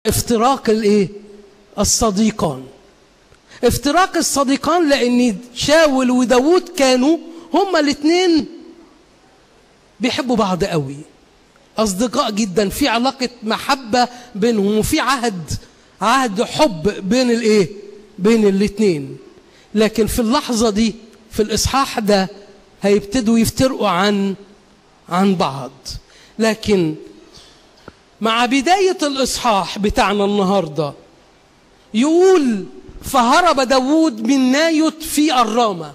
افتراق الايه الصديقان افتراق الصديقان لان شاول وداود كانوا هما الاثنين بيحبوا بعض قوي اصدقاء جدا في علاقه محبه بينهم وفي عهد عهد حب بين الايه بين الاثنين لكن في اللحظه دي في الاصحاح ده هيبتدوا يفترقوا عن عن بعض لكن مع بدايه الاصحاح بتاعنا النهارده يقول فهرب داود من نايوت في الرامه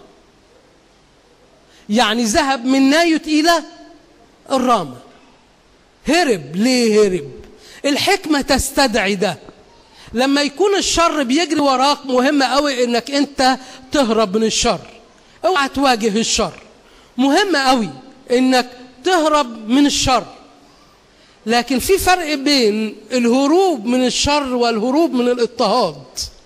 يعني ذهب من نايوت الى الرامه هرب ليه هرب الحكمه تستدعي ده لما يكون الشر بيجري وراك مهم قوي انك انت تهرب من الشر اوعى تواجه الشر مهم قوي انك تهرب من الشر لكن في فرق بين الهروب من الشر والهروب من الاضطهاد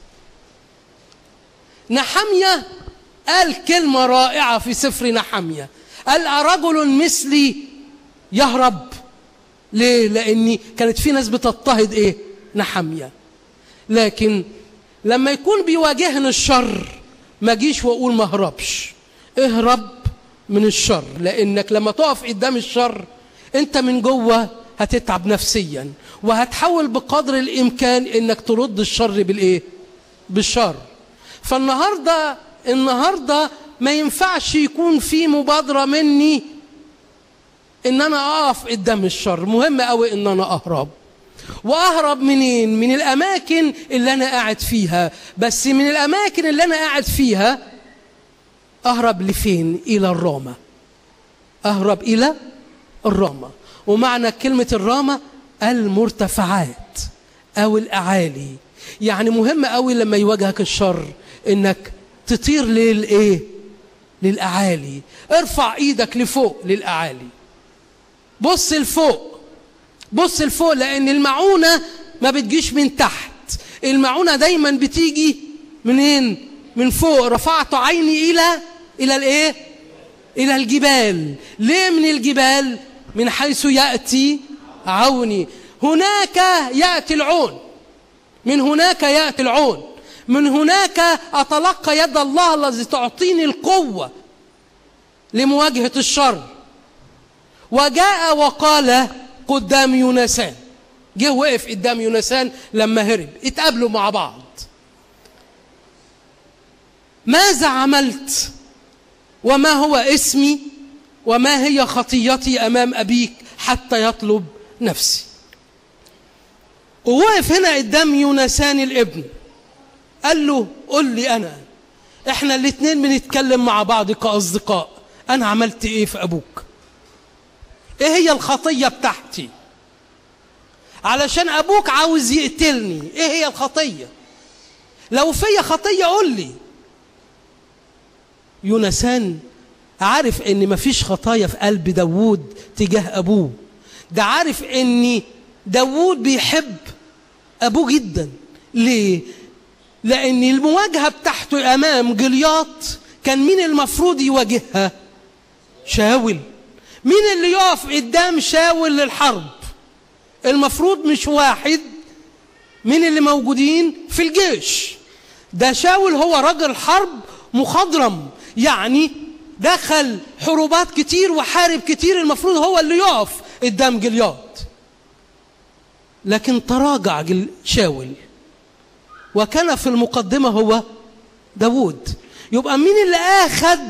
نحمية قال كلمة رائعة في سفر نحمية قال أرجل مثلي يهرب ليه؟ لأن كانت في ناس بتضطهد إيه؟ نحمية لكن لما يكون بيواجهني الشر ما جيش واقول ما اهربش اهرب من الشر لانك لما تقف قدام الشر انت من جوه هتتعب نفسيا وهتحاول بقدر الامكان انك ترد الشر بالايه بالشر فالنهارده النهارده ما ينفعش يكون في مبادره مني ان انا اقف قدام الشر مهم قوي ان انا اهرب واهرب منين من الاماكن اللي انا قاعد فيها بس من الاماكن اللي انا قاعد فيها اهرب لفين الى الرامه اهرب الى الرامه ومعنى كلمه الرامه المرتفعات او الاعالي يعني مهم قوي لما يواجهك الشر انك تطير للايه للاعالي ارفع ايدك لفوق للاعالي بص لفوق بص لفوق لان المعونه ما بتجيش من تحت المعونه دايما بتيجي منين من فوق رفعت عيني الى الى الايه الى الجبال ليه من الجبال من حيث ياتي عوني هناك ياتي العون من هناك ياتي العون من هناك اتلقى يد الله الذي تعطيني القوه لمواجهه الشر وجاء وقال قدام يونسان جه وقف قدام يونسان لما هرب اتقابلوا مع بعض ماذا عملت وما هو اسمي وما هي خطيتي امام ابيك حتى يطلب نفسي ووقف هنا قدام يونسان الابن قال له قل لي انا احنا الاتنين بنتكلم مع بعض كاصدقاء انا عملت ايه في ابوك ايه هي الخطيه بتاعتي علشان ابوك عاوز يقتلني ايه هي الخطيه لو في خطيه قول لي يونسان عارف ان مفيش خطايا في قلب داوود تجاه ابوه ده عارف ان داوود بيحب ابوه جدا ليه لان المواجهه بتاعته امام جلياط كان مين المفروض يواجهها شاول مين اللي يقف قدام شاول للحرب المفروض مش واحد من اللي موجودين في الجيش ده شاول هو راجل حرب مخضرم يعني دخل حروبات كتير وحارب كتير المفروض هو اللي يقف قدام جلياط لكن تراجع شاول وكان في المقدمة هو داود يبقى مين اللي أخذ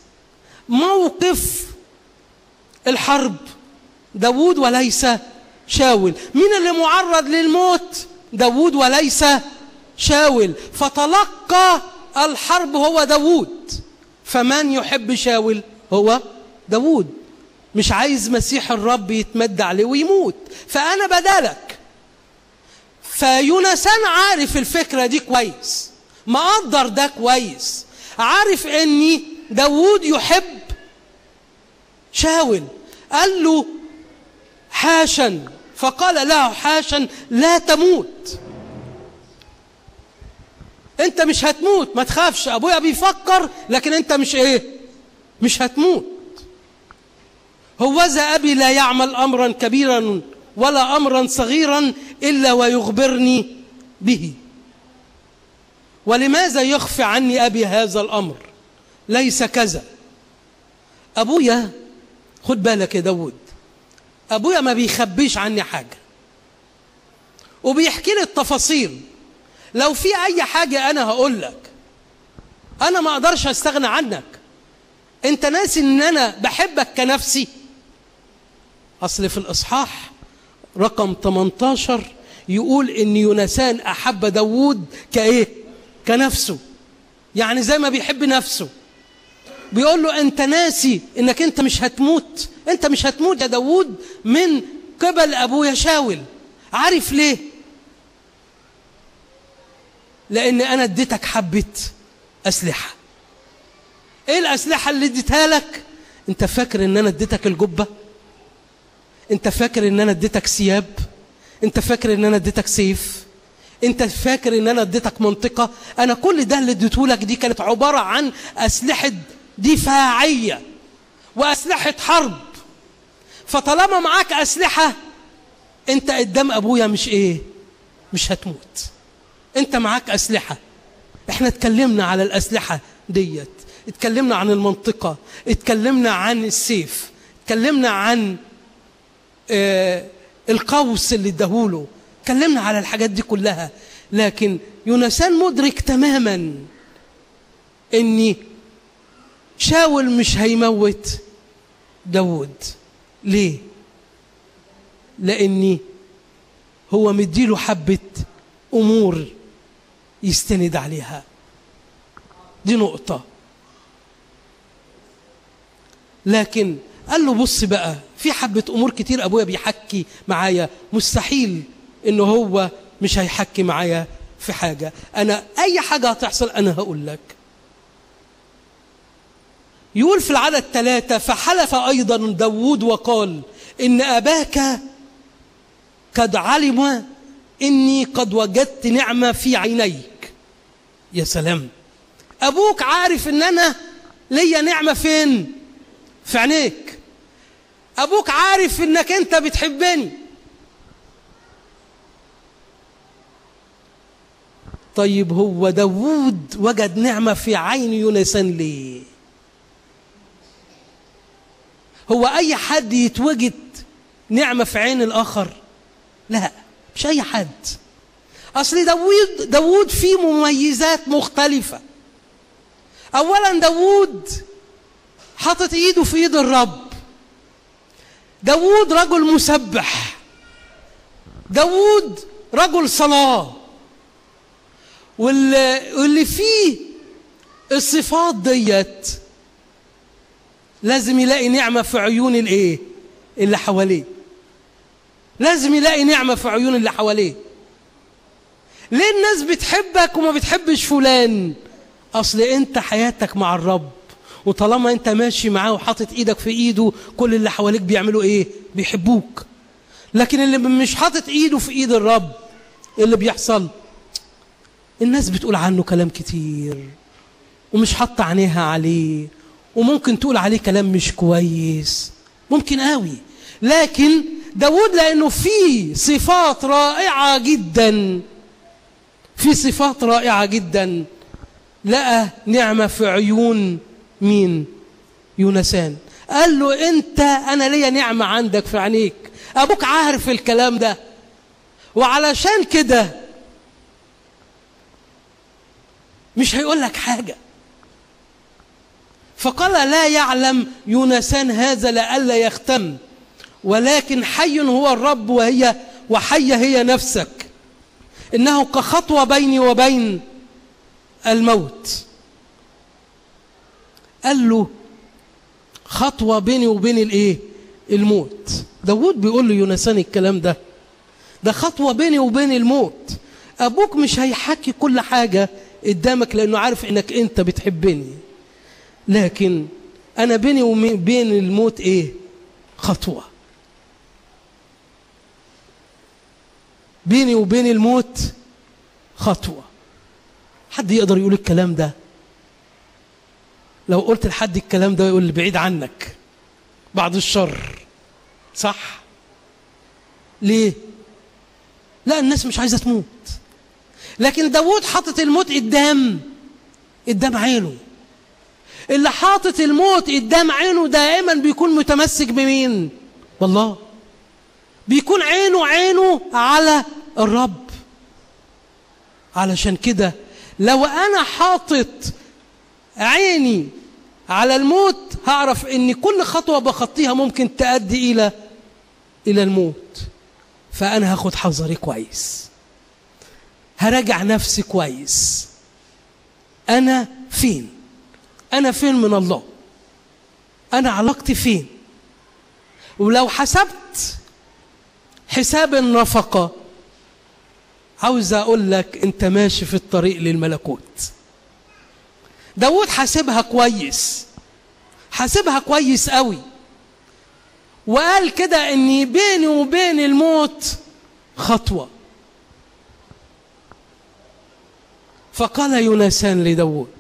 موقف الحرب داود وليس شاول مين اللي معرض للموت داود وليس شاول فتلقى الحرب هو داود فمن يحب شاول هو داود مش عايز مسيح الرب يتمد عليه ويموت فأنا بدالك فيونسان عارف الفكرة دي كويس مقدر ده كويس عارف اني داود يحب شاول قال له حاشا فقال له حاشا لا تموت انت مش هتموت ما تخافش ابويا بيفكر لكن انت مش ايه مش هتموت هوذا ابي لا يعمل امرا كبيرا ولا امرا صغيرا الا ويخبرني به ولماذا يخفي عني ابي هذا الامر ليس كذا ابويا خد بالك يا داود ابويا ما بيخبيش عني حاجه وبيحكي لي التفاصيل لو في اي حاجه انا هقول لك انا ما اقدرش استغنى عنك انت ناسي ان انا بحبك كنفسي اصل في الاصحاح رقم 18 يقول ان يونسان احب داوود كايه كنفسه يعني زي ما بيحب نفسه بيقول له انت ناسي انك انت مش هتموت انت مش هتموت يا داوود من قبل ابويا شاول عارف ليه لان انا اديتك حبه اسلحه ايه الاسلحه اللي اديتها لك انت فاكر ان انا اديتك الجبه انت فاكر ان انا اديتك ثياب انت فاكر ان انا اديتك سيف انت فاكر ان انا اديتك منطقه انا كل ده اللي اديته لك دي كانت عباره عن اسلحه دفاعيه واسلحه حرب فطالما معاك اسلحه انت قدام ابويا مش ايه مش هتموت انت معاك اسلحه احنا اتكلمنا على الاسلحه ديت اتكلمنا عن المنطقه اتكلمنا عن السيف اتكلمنا عن آه القوس اللي اداهوله اتكلمنا على الحاجات دي كلها لكن يونسان مدرك تماما اني شاول مش هيموت داود ليه لاني هو مديله حبه امور يستند عليها دي نقطه لكن قال له بص بقى في حبه امور كتير ابويا بيحكي معايا مستحيل انه هو مش هيحكي معايا في حاجه انا اي حاجه هتحصل انا هقول لك يقول في العدد ثلاثة فحلف أيضا داود وقال إن أباك قد علم إني قد وجدت نعمة في عينيك يا سلام أبوك عارف إن أنا ليا نعمة فين في عينيك أبوك عارف إنك أنت بتحبني طيب هو داوود وجد نعمة في عين يونسان ليه هو أي حد يتوجد نعمة في عين الآخر لا مش أي حد أصل داوود داوود فيه مميزات مختلفة أولا داوود حاطط إيده في إيد الرب داوود رجل مسبح داوود رجل صلاة واللي, واللي فيه الصفات ديت لازم يلاقي نعمة في عيون الايه اللي حواليه لازم يلاقي نعمة في عيون اللي حواليه ليه الناس بتحبك وما بتحبش فلان اصل انت حياتك مع الرب وطالما انت ماشي معاه وحاطط ايدك في ايده كل اللي حواليك بيعملوا ايه بيحبوك لكن اللي مش حاطط ايده في ايد الرب اللي بيحصل الناس بتقول عنه كلام كتير ومش حاطه عينيها عليه وممكن تقول عليه كلام مش كويس ممكن قوي لكن داود لانه فيه صفات رائعه جدا في صفات رائعه جدا لقى نعمه في عيون مين يونسان قال له انت انا ليا نعمه عندك في عينيك ابوك عارف الكلام ده وعلشان كده مش هيقول لك حاجه فقال لا يعلم يونسان هذا لئلا يختم ولكن حي هو الرب وهي وحية هي نفسك إنه كخطوة بيني وبين الموت قال له خطوة بيني وبين الايه الموت داود بيقول له يونسان الكلام ده ده خطوة بيني وبين الموت أبوك مش هيحكي كل حاجة قدامك لأنه عارف إنك أنت بتحبني لكن أنا بيني وبين الموت إيه خطوة بيني وبين الموت خطوة حد يقدر يقول الكلام ده لو قلت لحد الكلام ده يقول لي بعيد عنك بعد الشر صح ليه لا الناس مش عايزه تموت لكن داود حاطط الموت قدام قدام عينه اللي حاطط الموت قدام عينه دائما بيكون متمسك بمين والله بيكون عينه عينه على الرب علشان كده لو انا حاطط عيني على الموت هعرف ان كل خطوه بخطيها ممكن تؤدي الى الى الموت فانا هاخد حذري كويس هراجع نفسي كويس انا فين انا فين من الله انا علاقتي فين ولو حسبت حساب النفقه عاوز اقول لك انت ماشي في الطريق للملكوت داود حاسبها كويس حاسبها كويس قوي وقال كده اني بيني وبين الموت خطوه فقال يونسان لداود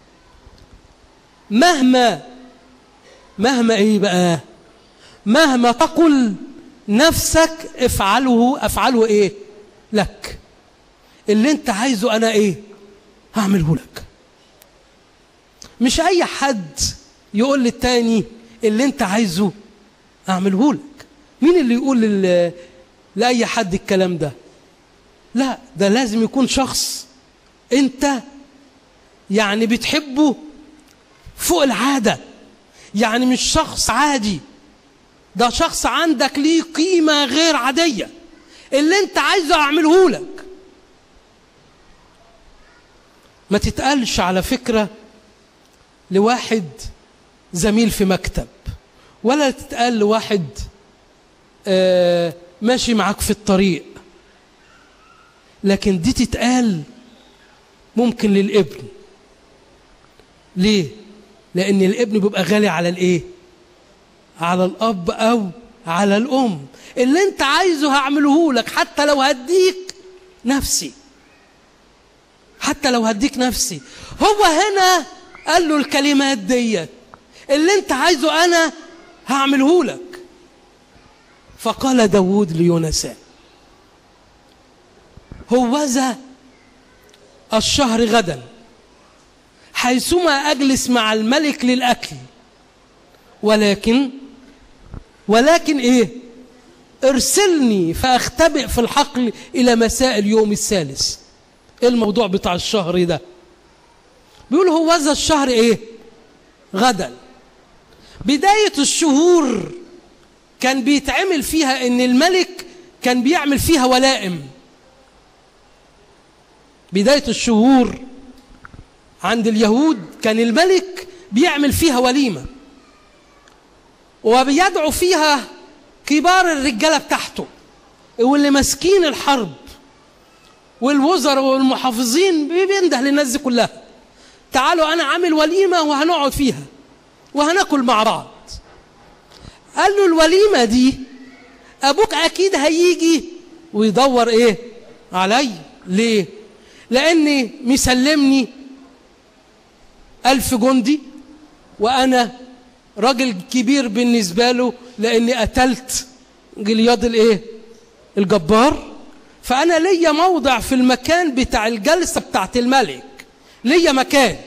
مهما مهما ايه بقى مهما تقل نفسك افعله افعله ايه لك اللي انت عايزه انا ايه هعمله لك مش اي حد يقول للتاني اللي انت عايزه اعمله لك مين اللي يقول لل... لاي حد الكلام ده لا ده لازم يكون شخص انت يعني بتحبه فوق العاده يعني مش شخص عادي ده شخص عندك ليه قيمه غير عاديه اللي انت عايزه اعمله لك ما تتقالش على فكره لواحد زميل في مكتب ولا تتقال لواحد آه ماشي معاك في الطريق لكن دي تتقال ممكن للابن ليه لان الابن بيبقى غالي على الايه على الاب او على الام اللي انت عايزه هعمله لك حتى لو هديك نفسي حتى لو هديك نفسي هو هنا قال له الكلمات ديت اللي انت عايزه انا هعمله لك فقال داود ليونسان هوذا الشهر غدا حيثما اجلس مع الملك للاكل ولكن ولكن ايه ارسلني فاختبئ في الحقل الى مساء اليوم الثالث ايه الموضوع بتاع الشهر ده بيقول هوذا الشهر ايه غدا بداية الشهور كان بيتعمل فيها ان الملك كان بيعمل فيها ولائم بداية الشهور عند اليهود كان الملك بيعمل فيها وليمة وبيدعو فيها كبار الرجالة بتاعته واللي ماسكين الحرب والوزراء والمحافظين بينده للناس دي كلها تعالوا انا عامل وليمه وهنقعد فيها وهناكل مع بعض قال له الوليمه دي ابوك اكيد هيجي ويدور ايه علي ليه لاني مسلمني الف جندي وانا راجل كبير بالنسبه له لاني قتلت جلياد الايه الجبار فانا ليا موضع في المكان بتاع الجلسه بتاعت الملك ليا مكان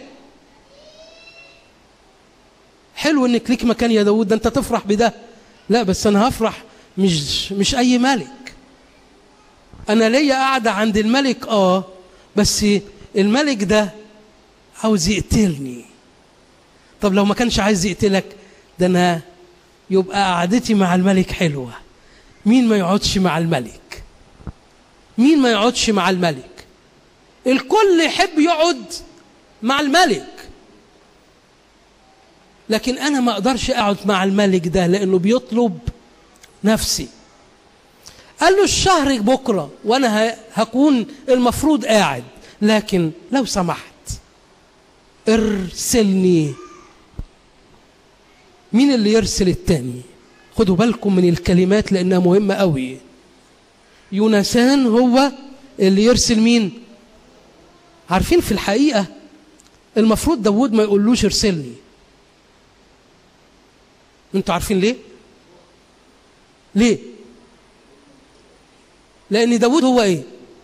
حلو انك ليك مكان يا داود ده انت تفرح بده لا بس انا هفرح مش مش اي ملك انا ليا قاعده عند الملك اه بس الملك ده عاوز يقتلني طب لو ما كانش عايز يقتلك ده انا يبقى قعدتي مع الملك حلوه مين ما يقعدش مع الملك مين ما يقعدش مع الملك الكل يحب يقعد مع الملك لكن انا ما اقدرش اقعد مع الملك ده لانه بيطلب نفسي قال له الشهر بكره وانا هكون المفروض قاعد لكن لو سمحت ارسلني مين اللي يرسل التاني خدوا بالكم من الكلمات لانها مهمه قوي يونسان هو اللي يرسل مين عارفين في الحقيقه المفروض داود ما يقولوش ارسلني انتوا عارفين ليه ليه لأن داود هو إيه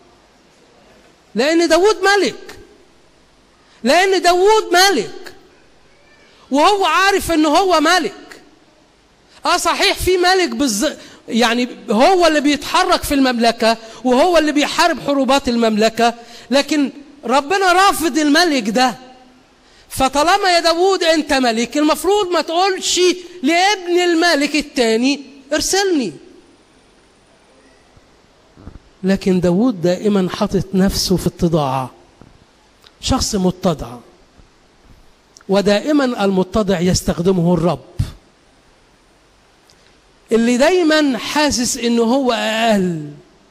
لأن داود ملك لأن داود ملك وهو عارف إن هو ملك اه صحيح في ملك بالز... يعني هو اللي بيتحرك في المملكة وهو اللي بيحارب حروبات المملكة لكن ربنا رافض الملك ده فطالما يا داوود انت ملك المفروض ما تقولش لابن الملك التاني ارسلني لكن داوود دائما حاطط نفسه في اتضاع شخص متضع ودائما المتضع يستخدمه الرب اللي دايما حاسس انه هو اقل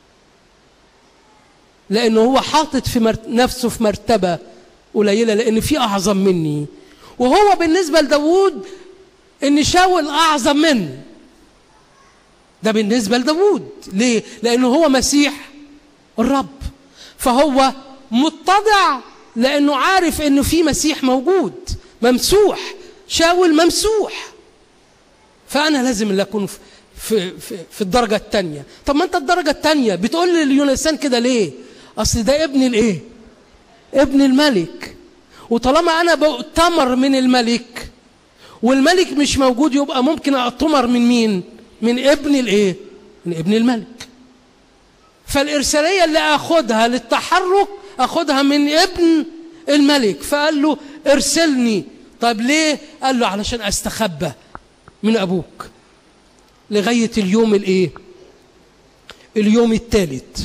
لانه هو حاطط في مرت... نفسه في مرتبه قليله لان في اعظم مني وهو بالنسبه لداوود ان شاول اعظم منه ده بالنسبه لداوود ليه لانه هو مسيح الرب فهو متضع لانه عارف انه في مسيح موجود ممسوح شاول ممسوح فانا لازم اللي اكون في في في, في الدرجه الثانيه طب ما انت الدرجه الثانيه بتقول لي ليونسان كده ليه اصل ده ابن الايه ابن الملك وطالما انا بؤتمر من الملك والملك مش موجود يبقى ممكن اؤتمر من مين من ابن الايه من ابن الملك فالارساليه اللي اخدها للتحرك اخدها من ابن الملك فقال له ارسلني طب ليه قال له علشان استخبى من ابوك لغايه اليوم الايه اليوم الثالث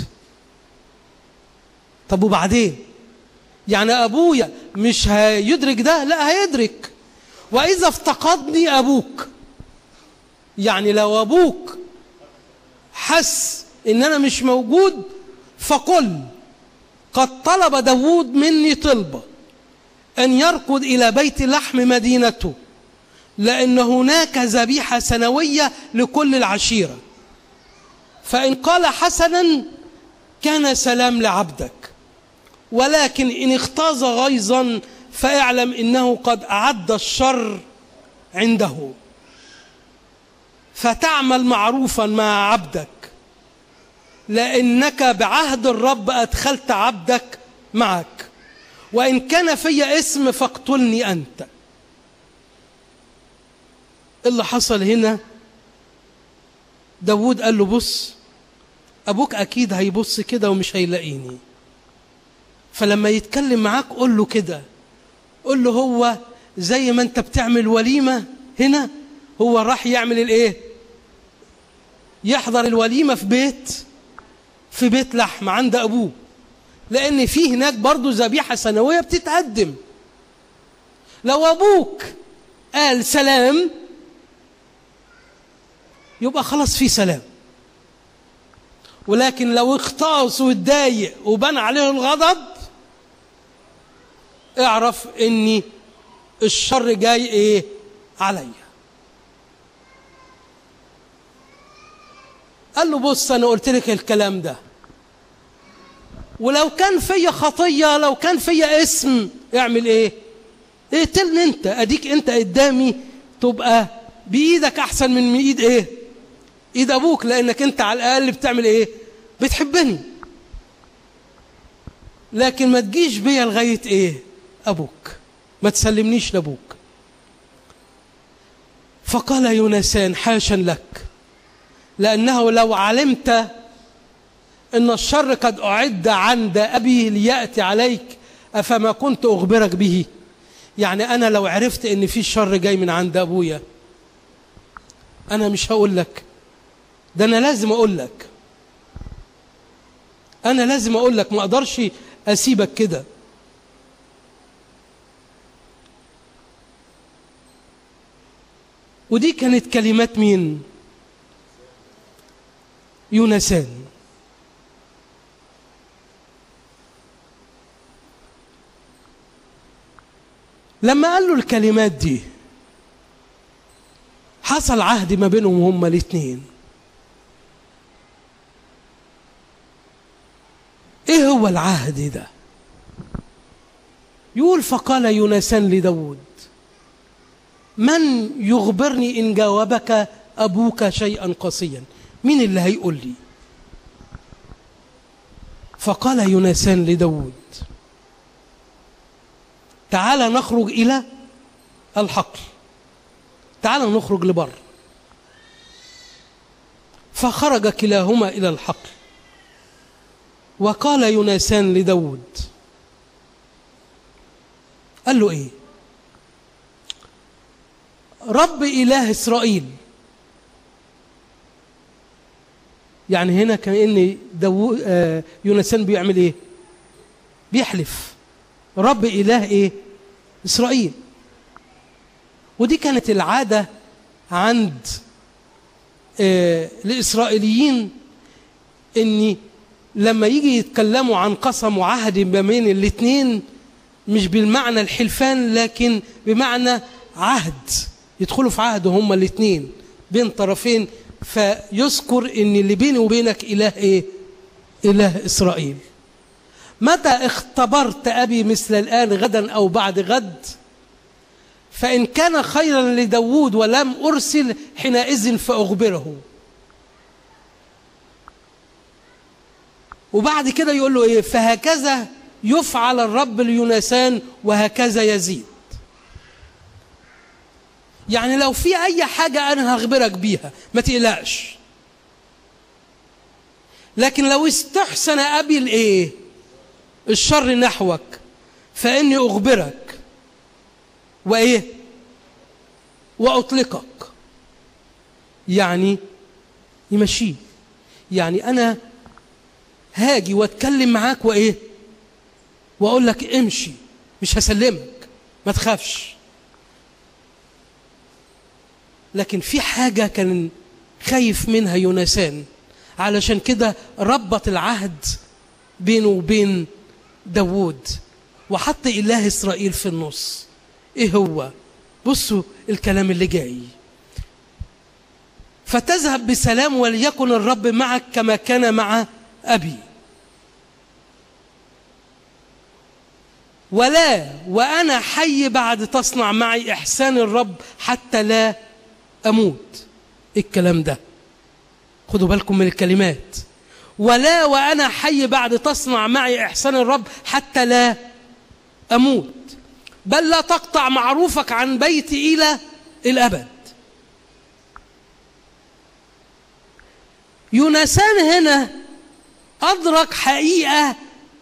طب وبعدين يعني ابويا مش هيدرك ده لا هيدرك واذا افتقدني ابوك يعني لو ابوك حس ان انا مش موجود فقل قد طلب داود مني طلبة أن يركض إلى بيت لحم مدينته لأن هناك ذبيحة سنوية لكل العشيرة فإن قال حسنا كان سلام لعبدك ولكن إن اختاز غيظا فاعلم إنه قد أعد الشر عنده فتعمل معروفا مع عبدك لأنك بعهد الرب أدخلت عبدك معك وإن كان في اسم فاقتلني أنت اللي حصل هنا داود قال له بص أبوك أكيد هيبص كده ومش هيلاقيني فلما يتكلم معاك قول له كده قول له هو زي ما انت بتعمل وليمة هنا هو راح يعمل الايه يحضر الوليمة في بيت في بيت لحم عند أبوه لأن في هناك برضو ذبيحة سنوية بتتقدم لو أبوك قال سلام يبقى خلاص في سلام ولكن لو اختاص واتضايق وبان عليه الغضب اعرف ان الشر جاي ايه عليا قال له بص انا قلت لك الكلام ده ولو كان فيا خطيه لو كان فيا اسم اعمل ايه اقتلني انت اديك انت قدامي تبقى بايدك احسن من ايد ايه ايد ابوك لانك انت على الاقل بتعمل ايه بتحبني لكن ما تجيش بيا لغايه ايه ابوك ما تسلمنيش لابوك فقال يونسان حاشا لك لأنه لو علمت أن الشر قد أعد عند أبي ليأتي عليك أفما كنت أخبرك به يعني أنا لو عرفت أن في شر جاي من عند أبويا أنا مش هقول لك ده أنا لازم أقول لك أنا لازم أقول لك ما أقدرش أسيبك كده ودي كانت كلمات مين؟ يونسان لما قال له الكلمات دي حصل عهد ما بينهم هما الاثنين ايه هو العهد ده يقول فقال يونسان لداود من يخبرني ان جاوبك ابوك شيئا قاسيا مين اللي هيقول لي فقال يونسان لداود تعال نخرج إلى الحقل تعال نخرج لبر فخرج كلاهما إلى الحقل وقال يونسان لداود قال له إيه رب إله إسرائيل يعني هنا كأن داو آه يونسان بيعمل إيه بيحلف رب إله إيه إسرائيل ودي كانت العادة عند آه الإسرائيليين إن لما يجي يتكلموا عن قسم وعهد ما بين الاثنين مش بالمعنى الحلفان لكن بمعنى عهد يدخلوا في عهد هما الاثنين بين طرفين فيذكر ان اللي بيني وبينك اله ايه اله اسرائيل متى اختبرت ابي مثل الان غدا او بعد غد فان كان خيرا لداود ولم ارسل حينئذ فاخبره وبعد كده يقول له ايه فهكذا يفعل الرب ليونسان وهكذا يزيد يعني لو في اي حاجه انا هخبرك بيها ما تقلقش لكن لو استحسن ابي الايه الشر نحوك فاني اخبرك وايه واطلقك يعني يمشيه يعني انا هاجي واتكلم معاك وايه واقول لك امشي مش هسلمك ما تخافش لكن في حاجة كان خايف منها يونسان علشان كده ربط العهد بينه وبين داوود وحط إله إسرائيل في النص إيه هو بصوا الكلام اللي جاي فتذهب بسلام وليكن الرب معك كما كان مع أبي ولا وأنا حي بعد تصنع معي إحسان الرب حتى لا أموت الكلام ده خدوا بالكم من الكلمات ولا وأنا حي بعد تصنع معي إحسان الرب حتى لا أموت بل لا تقطع معروفك عن بيتي إلى الأبد يونسان هنا أدرك حقيقة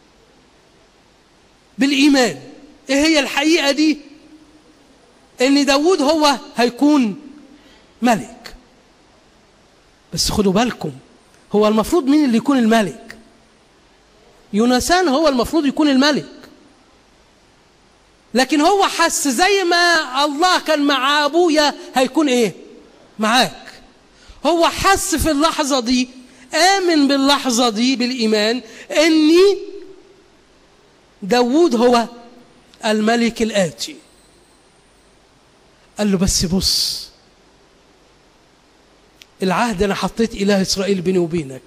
بالإيمان إيه هي الحقيقة دي إن داود هو هيكون ملك بس خدوا بالكم هو المفروض مين اللي يكون الملك يونسان هو المفروض يكون الملك لكن هو حس زي ما الله كان مع ابويا هيكون ايه معاك هو حس في اللحظة دي آمن باللحظة دي بالإيمان أني داوود هو الملك الآتي قال له بس بص العهد أنا حطيت إله إسرائيل بيني وبينك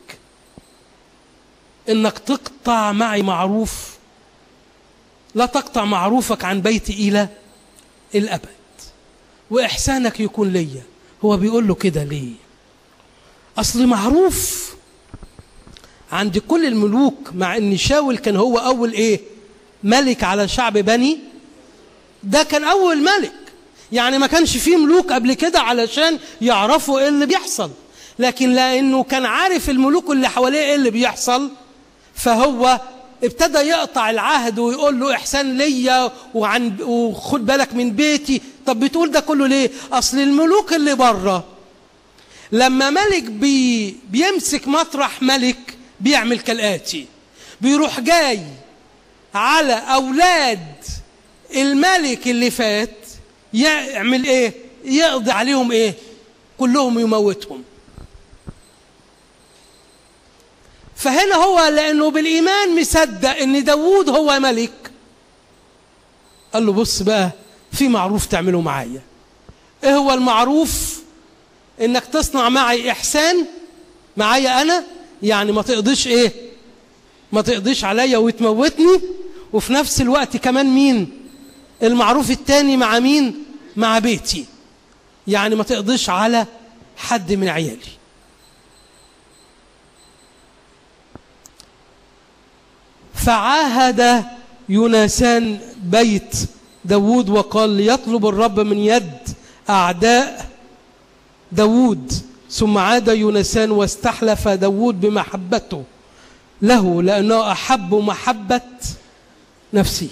إنك تقطع معي معروف لا تقطع معروفك عن بيتي إلى الأبد وإحسانك يكون ليا هو بيقول له كده ليه أصل معروف عند كل الملوك مع ان شاول كان هو اول ايه ملك على شعب بني ده كان اول ملك يعني ما كانش فيه ملوك قبل كده علشان يعرفوا ايه اللي بيحصل لكن لانه كان عارف الملوك اللي حواليه ايه اللي بيحصل فهو ابتدى يقطع العهد ويقول له احسان ليا وعن وخد بالك من بيتي طب بتقول ده كله ليه اصل الملوك اللي بره لما ملك بي بيمسك مطرح ملك بيعمل كالآتي بيروح جاي على أولاد الملك اللي فات يعمل إيه يقضي عليهم إيه كلهم يموتهم فهنا هو لأنه بالإيمان مصدق إن داوود هو ملك قال له بص بقى في معروف تعمله معايا إيه هو المعروف إنك تصنع معي إحسان معايا أنا يعني ما تقضيش ايه ما تقضيش عليا وتموتني وفي نفس الوقت كمان مين المعروف التاني مع مين مع بيتي يعني ما تقضيش على حد من عيالي فعاهد يونسان بيت داود وقال ليطلب الرب من يد أعداء داود ثم عاد يونسان واستحلف داود بمحبته له لأنه أحب محبة نفسه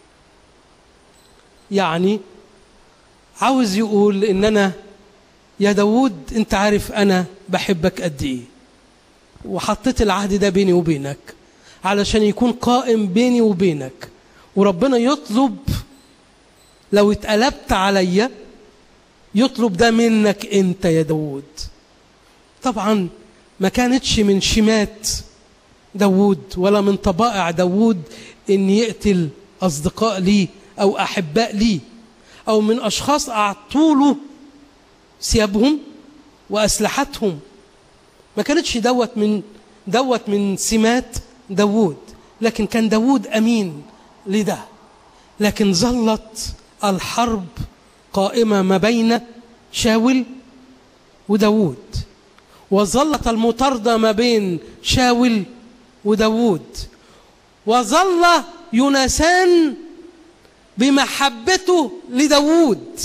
يعني عاوز يقول إن أنا يا داود أنت عارف أنا بحبك قد إيه وحطيت العهد ده بيني وبينك علشان يكون قائم بيني وبينك وربنا يطلب لو اتقلبت عليا يطلب ده منك انت يا داود طبعا ما كانتش من شمات داود ولا من طبائع داود ان يقتل اصدقاء ليه او احباء ليه او من اشخاص اعطوله ثيابهم واسلحتهم ما كانتش دوت من دوت من سمات داود لكن كان داود امين لده لكن ظلت الحرب قائمه ما بين شاول وداود وظلت المطارده ما بين شاول وداود وظل يونسان بمحبته لداود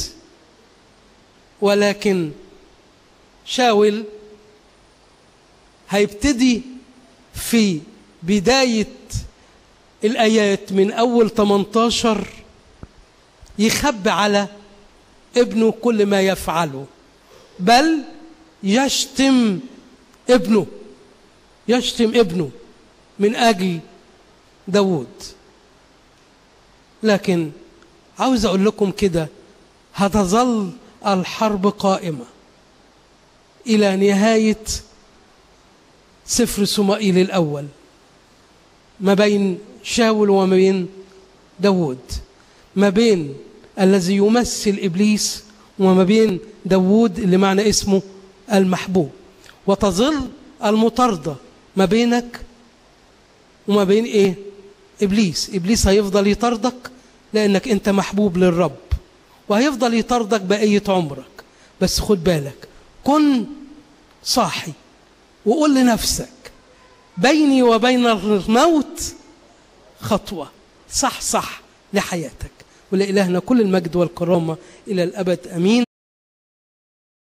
ولكن شاول هيبتدي في بداية الآيات من أول 18 يخبي على ابنه كل ما يفعله بل يشتم ابنه يشتم ابنه من أجل داود لكن عاوز أقول لكم كده هتظل الحرب قائمة إلى نهاية سفر سمائيل الأول ما بين شاول وما بين داود ما بين الذي يمثل إبليس وما بين داود اللي معنى اسمه المحبوب وتظل المطاردة ما بينك وما بين إيه إبليس إبليس هيفضل يطاردك لأنك أنت محبوب للرب وهيفضل يطاردك بقية عمرك بس خد بالك كن صاحي وقول لنفسك بيني وبين الموت خطوة صح صح لحياتك ولإلهنا كل المجد والكرامة إلى الأبد أمين